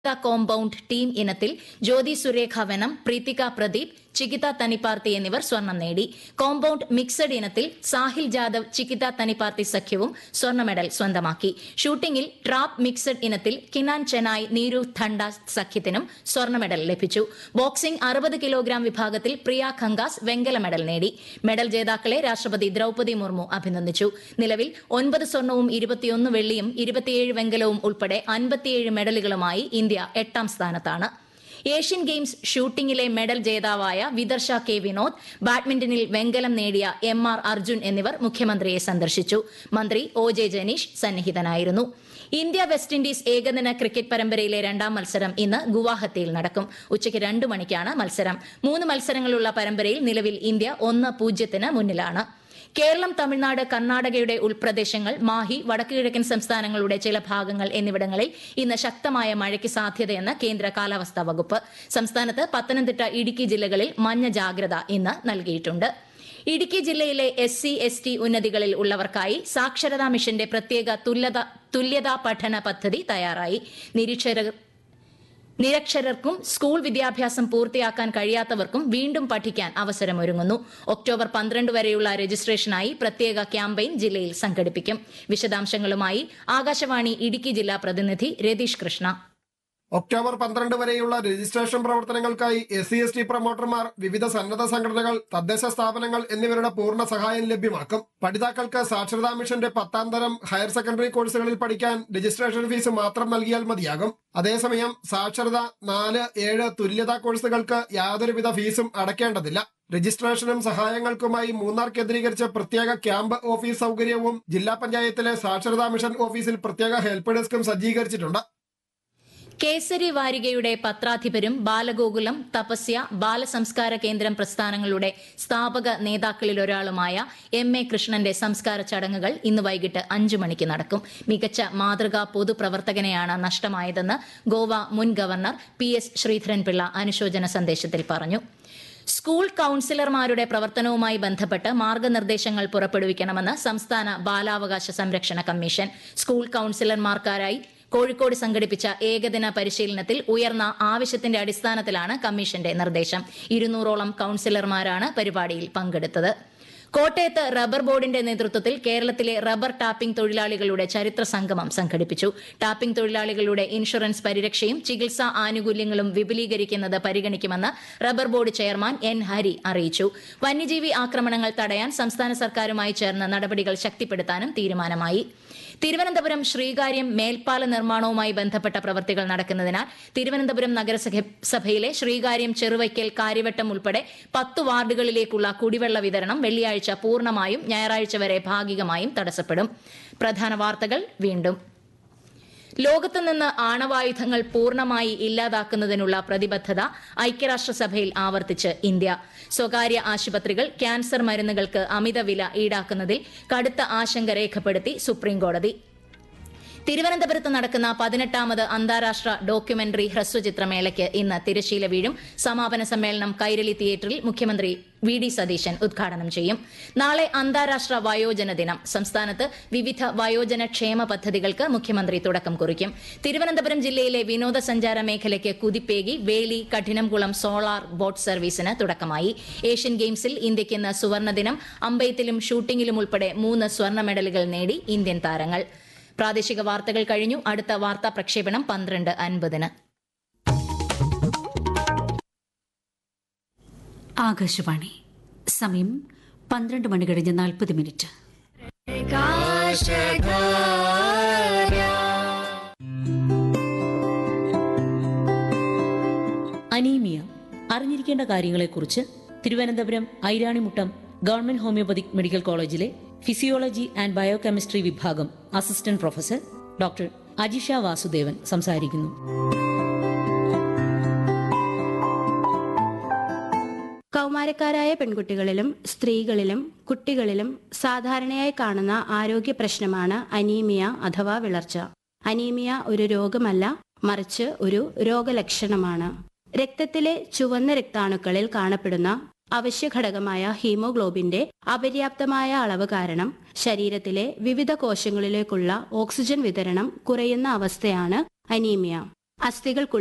compound team ഇനത്തിൽ ജ്യോതി സുരേഖ വെനം പ്രീതിക പ്രദീപ് ചികിത തനിപ്പാർത്തി എന്നിവർ സ്വർണം നേടി കോമ്പൌണ്ട് മിക്സഡ് ഇനത്തിൽ സാഹിൽ ജാദവ് ചികിത തനിപ്പാർത്തി സഖ്യവും സ്വർണ്ണ മെഡൽ സ്വന്തമാക്കി ഷൂട്ടിംഗിൽ ട്രാപ്പ് മിക്സഡ് ഇനത്തിൽ കിനാൻ ചെനായ് നീരു ഥണ്ട സഖ്യത്തിനും സ്വർണ്ണ മെഡൽ ലഭിച്ചു ബോക്സിംഗ് അറുപത് കിലോഗ്രാം വിഭാഗത്തിൽ പ്രിയ ഖങ്കാസ് വെങ്കല മെഡൽ നേടി മെഡൽ ജേതാക്കളെ രാഷ്ട്രപതി ദ്രൌപതി മുർമു അഭിനന്ദിച്ചു നിലവിൽ ഒൻപത് സ്വർണവും ഇരുപത്തിയൊന്ന് വെള്ളിയും ഇരുപത്തിയേഴ് വെങ്കലവും ഉൾപ്പെടെ അൻപത്തിയേഴ് മെഡലുകളുമായി ഇന്ത്യ എട്ടാം സ്ഥാനത്താണ് ഏഷ്യൻ ഗെയിംസ് ഷൂട്ടിംഗിലെ മെഡൽ ജേതാവായ വിദർശ കെ വിനോദ് ബാഡ്മിന്റണിൽ വെങ്കലം നേടിയ എം ആർ അർജുൻ എന്നിവർ മുഖ്യമന്ത്രിയെ സന്ദർശിച്ചു മന്ത്രി ഒ ജെ ജനീഷ് സന്നിഹിതനായിരുന്നു ഇന്ത്യ വെസ്റ്റ് ഇൻഡീസ് ഏകദിന ക്രിക്കറ്റ് പരമ്പരയിലെ രണ്ടാം മത്സരം ഇന്ന് ഗുവാഹത്തിയിൽ നടക്കും ഉച്ചയ്ക്ക് രണ്ട് മണിക്കാണ് മത്സരം മൂന്ന് മത്സരങ്ങളുള്ള പരമ്പരയിൽ നിലവിൽ ഇന്ത്യ ഒന്ന് പൂജ്യത്തിന് മുന്നിലാണ് കേരളം തമിഴ്നാട് കർണാടകയുടെ ഉൾപ്രദേശങ്ങൾ മാഹി വടക്കുകിഴക്കൻ സംസ്ഥാനങ്ങളുടെ ചില ഭാഗങ്ങൾ എന്നിവിടങ്ങളിൽ ഇന്ന് ശക്തമായ മഴയ്ക്ക് സാധ്യതയെന്ന് കേന്ദ്ര കാലാവസ്ഥാ വകുപ്പ് സംസ്ഥാനത്ത് പത്തനംതിട്ട ഇടുക്കി ജില്ലകളിൽ മഞ്ഞ ജാഗ്രത ഇന്ന് നൽകിയിട്ടുണ്ട് ഇടുക്കി ജില്ലയിലെ എസ് സി എസ് ടി ഉന്നതികളിൽ ഉള്ളവർക്കായി സാക്ഷരതാ മിഷന്റെ പ്രത്യേക തുല്യത തുല്യതാ പഠന പദ്ധതി തയ്യാറായി നിരീക്ഷകർ നിരക്ഷരർക്കും സ്കൂൾ വിദ്യാഭ്യാസം പൂർത്തിയാക്കാൻ കഴിയാത്തവർക്കും വീണ്ടും പഠിക്കാൻ അവസരമൊരുങ്ങുന്നു ഒക്ടോബർ പന്ത്രണ്ട് വരെയുള്ള രജിസ്ട്രേഷനായി പ്രത്യേക ക്യാമ്പയിൻ ജില്ലയിൽ സംഘടിപ്പിക്കും വിശദാംശങ്ങളുമായി ആകാശവാണി ഇടുക്കി ജില്ലാ പ്രതിനിധി രതീഷ് കൃഷ്ണ ഒക്ടോബർ പന്ത്രണ്ട് വരെയുള്ള രജിസ്ട്രേഷൻ പ്രവർത്തനങ്ങൾക്കായി എസ് സി എസ് ടി പ്രൊമോട്ടർമാർ വിവിധ സന്നദ്ധ സംഘടനകൾ തദ്ദേശ സ്ഥാപനങ്ങൾ എന്നിവരുടെ പൂർണ്ണ സഹായം ലഭ്യമാക്കും പഠിതാക്കൾക്ക് സാക്ഷരതാ മിഷന്റെ പത്താം തരം ഹയർ സെക്കൻഡറി കോഴ്സുകളിൽ പഠിക്കാൻ രജിസ്ട്രേഷൻ ഫീസ് മാത്രം നൽകിയാൽ മതിയാകും അതേസമയം സാക്ഷരത നാല് ഏഴ് തുല്യതാ കോഴ്സുകൾക്ക് യാതൊരുവിധ ഫീസും അടയ്ക്കേണ്ടതില്ല രജിസ്ട്രേഷനും സഹായങ്ങൾക്കുമായി മൂന്നാർ കേന്ദ്രീകരിച്ച പ്രത്യേക ക്യാമ്പ് ഓഫീസ് സൗകര്യവും ജില്ലാ പഞ്ചായത്തിലെ സാക്ഷരതാ മിഷൻ ഓഫീസിൽ പ്രത്യേക ഹെൽപ്പ് ഡെസ്കും സജ്ജീകരിച്ചിട്ടുണ്ട് കേസരി വാരികയുടെ പത്രാധിപരും ബാലഗോകുലം തപസ്യ ബാലസംസ്കാര കേന്ദ്രം പ്രസ്ഥാനങ്ങളുടെ സ്ഥാപക നേതാക്കളിലൊരാളുമായ എം എ കൃഷ്ണന്റെ സംസ്കാര ചടങ്ങുകൾ ഇന്ന് വൈകിട്ട് അഞ്ചു മണിക്ക് നടക്കും മികച്ച മാതൃകാ പൊതുപ്രവർത്തകനെയാണ് നഷ്ടമായതെന്ന് ഗോവ മുൻ ഗവർണർ പി എസ് ശ്രീധരൻപിള്ള അനുശോചന സന്ദേശത്തിൽ പറഞ്ഞു സ്കൂൾ കൌൺസിലർമാരുടെ പ്രവർത്തനവുമായി ബന്ധപ്പെട്ട് മാർഗനിർദ്ദേശങ്ങൾ പുറപ്പെടുവിക്കണമെന്ന് സംസ്ഥാന ബാലാവകാശ സംരക്ഷണ കമ്മീഷൻ സ്കൂൾ കൌൺസിലർമാർക്കാരായി കോഴിക്കോട് സംഘടിപ്പിച്ച ഏകദിന പരിശീലനത്തിൽ ഉയർന്ന ആവശ്യത്തിന്റെ അടിസ്ഥാനത്തിലാണ് കമ്മീഷന്റെ നിർദ്ദേശം ഇരുന്നൂറോളം കൌൺസിലർമാരാണ് പരിപാടിയിൽ പങ്കെടുത്തത് കോട്ടയത്ത് റബ്ബർ ബോർഡിന്റെ നേതൃത്വത്തിൽ കേരളത്തിലെ റബ്ബർ ടാപ്പിംഗ് തൊഴിലാളികളുടെ ചരിത്ര സംഗമം സംഘടിപ്പിച്ചു ടാപ്പിംഗ് തൊഴിലാളികളുടെ ഇൻഷുറൻസ് പരിരക്ഷയും ചികിത്സാ ആനുകൂല്യങ്ങളും വിപുലീകരിക്കുന്നത് പരിഗണിക്കുമെന്ന് rubber board chairman N Hari അറിയിച്ചു വന്യജീവി ആക്രമണങ്ങൾ തടയാൻ സംസ്ഥാന സർക്കാരുമായി ചേർന്ന് നടപടികൾ ശക്തിപ്പെടുത്താനും തീരുമാനമായി തിരുവനന്തപുരം ശ്രീകാര്യം മേൽപ്പാല നിർമ്മാണവുമായി ബന്ധപ്പെട്ട പ്രവൃത്തികൾ നടക്കുന്നതിനാൽ തിരുവനന്തപുരം നഗരസഭയിലെ ശ്രീകാര്യം ചെറുവയ്ക്കൽ കാര്യവട്ടം ഉൾപ്പെടെ പത്ത് വാർഡുകളിലേക്കുള്ള കുടിവെള്ള വിതരണം വെള്ളിയാഴ്ച പൂർണ്ണമായും ഞായറാഴ്ച വരെ ഭാഗികമായും തടസ്സപ്പെടും പ്രധാന വാർത്തകൾ വീണ്ടും ലോകത്ത് നിന്ന് ആണവായുധങ്ങൾ പൂർണ്ണമായി ഇല്ലാതാക്കുന്നതിനുള്ള പ്രതിബദ്ധത ഐക്യരാഷ്ട്രസഭയിൽ ആവർത്തിച്ച് ഇന്ത്യ സ്വകാര്യ ആശുപത്രികൾ ക്യാൻസർ മരുന്നുകൾക്ക് അമിത വില ഈടാക്കുന്നതിൽ കടുത്ത ആശങ്ക രേഖപ്പെടുത്തി സുപ്രീംകോടതി തിരുവനന്തപുരത്ത് നടക്കുന്ന പതിനെട്ടാമത് അന്താരാഷ്ട്ര ഡോക്യുമെന്ററി ഹ്രസ്വചിത്രമേളയ്ക്ക് ഇന്ന് തിരശീല വീഴും സമാപന സമ്മേളനം കൈരളി തിയേറ്ററിൽ മുഖ്യമന്ത്രി വി ഡി സതീശൻ ഉദ്ഘാടനം ചെയ്യും നാളെ അന്താരാഷ്ട്ര വയോജന ദിനം സംസ്ഥാനത്ത് വിവിധ വയോജന ക്ഷേമ പദ്ധതികൾക്ക് മുഖ്യമന്ത്രി തുടക്കം കുറിക്കും തിരുവനന്തപുരം ജില്ലയിലെ വിനോദസഞ്ചാര മേഖലയ്ക്ക് കുതിപ്പേകി വേലി കഠിനംകുളം സോളാർ ബോട്ട് സർവീസിന് തുടക്കമായി ഏഷ്യൻ ഗെയിംസിൽ ഇന്ത്യയ്ക്ക് ഇന്ന് സുവർണദിനം അമ്പെയ്ത്തിലും ഷൂട്ടിംഗിലും ഉൾപ്പെടെ മൂന്ന് സ്വർണ്ണ മെഡലുകൾ നേടി ഇന്ത്യൻ താരങ്ങൾ പ്രാദേശിക വാർത്തകൾ കഴിഞ്ഞു അടുത്ത വാർത്താ പ്രക്ഷേപണം പന്ത്രണ്ട് അൻപതിന് ആകാശവാണി സമയം പന്ത്രണ്ട് മണി കഴിഞ്ഞ് നാൽപ്പത് മിനിറ്റ് അനീമിയ അറിഞ്ഞിരിക്കേണ്ട കാര്യങ്ങളെക്കുറിച്ച് Thiruvananthapuram Airanimuttam government homoeopathic medical കോളേജിലെ ഫിസിയോളജി ആൻഡ് ബയോകെമിസ്ട്രി വിഭാഗം assistant professor doctor Ajisha Vasudevan സംസാരിക്കുന്നു കൗമാരക്കാരായ പെൺകുട്ടികളിലും സ്ത്രീകളിലും കുട്ടികളിലും സാധാരണയായി കാണുന്ന ആരോഗ്യ പ്രശ്നമാണ് അനീമിയ അഥവാ വിളർച്ച അനീമിയ ഒരു രോഗമല്ല മറിച്ച് ഒരു രോഗലക്ഷണമാണ് രക്തത്തിലെ ചുവന്ന രക്താണുക്കളിൽ കാണപ്പെടുന്ന അവശ്യഘടകമായ ഹീമോഗ്ലോബിന്റെ അപര്യാപ്തമായ അളവ് കാരണം ശരീരത്തിലെ വിവിധ കോശങ്ങളിലേക്കുള്ള ഓക്സിജൻ വിതരണം കുറയുന്ന അവസ്ഥയാണ് അനീമിയ അസ്ഥികൾക്കുള്ളിൽ